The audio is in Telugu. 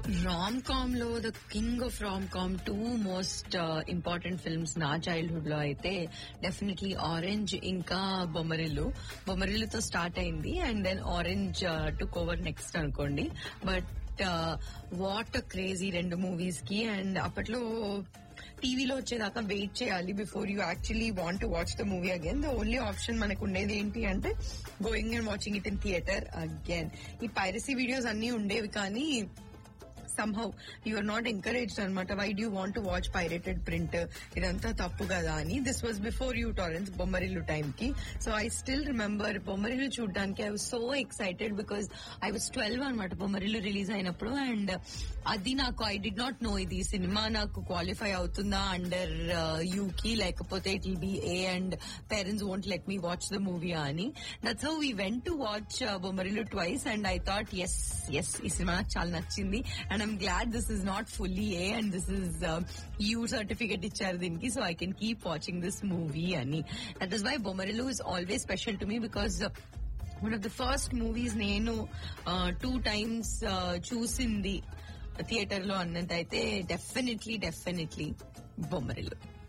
రామ్ కామ్ లో the king of rom com two most important films నా చైల్డ్హుడ్ లో అయితే డెఫినెట్లీ ఆరెంజ్ ఇంకా బొమ్మరిల్లు బొమ్మరిల్లుతో స్టార్ట్ అయింది and then Orange took over next అనుకోండి బట్ వాట్ క్రేజీ రెండు మూవీస్ కి అండ్ అప్పట్లో టీవీలో వచ్చేదాకా వెయిట్ చేయాలి before you actually want to watch the movie again the only option మనకు ఉండేది ఏంటి అంటే going and watching it in theatre again ఈ పైరసీ వీడియోస్ అన్ని ఉండేవి కానీ somehow you are not encouraged అనమాట why do want to watch pirated print ఇదంతా తప్పు కదా అని this was before you torrents Bommarillu time కి so I still remember Bommarillu చూడడానికి I was so excited because I was twelve అనమాట బొమ్మరిల్లు రిలీజ్ అయినప్పుడు అండ్ అది నాకు ఐ డి నాట్ నో ఇది సినిమా నాకు క్వాలిఫై అవుతుందా అండర్ యూ కి లేకపోతే it will be A and parents won't let me watch the movie అని that's how we went to watch Bommarillu twice and I thought yes yes ఈ సినిమా నాకు చాలా నచ్చింది and I'm glad this is not fully A and this is U certificate ఇచ్చారు దీనికి so I can keep watching this movie అని that is why Bommarillu is always special to me because one of the first movies నేను టూ టైమ్స్ చూసింది థియేటర్ లో అన్నట్టయితే డెఫినెట్లీ డెఫినెట్లీ బొమ్మరిల్లు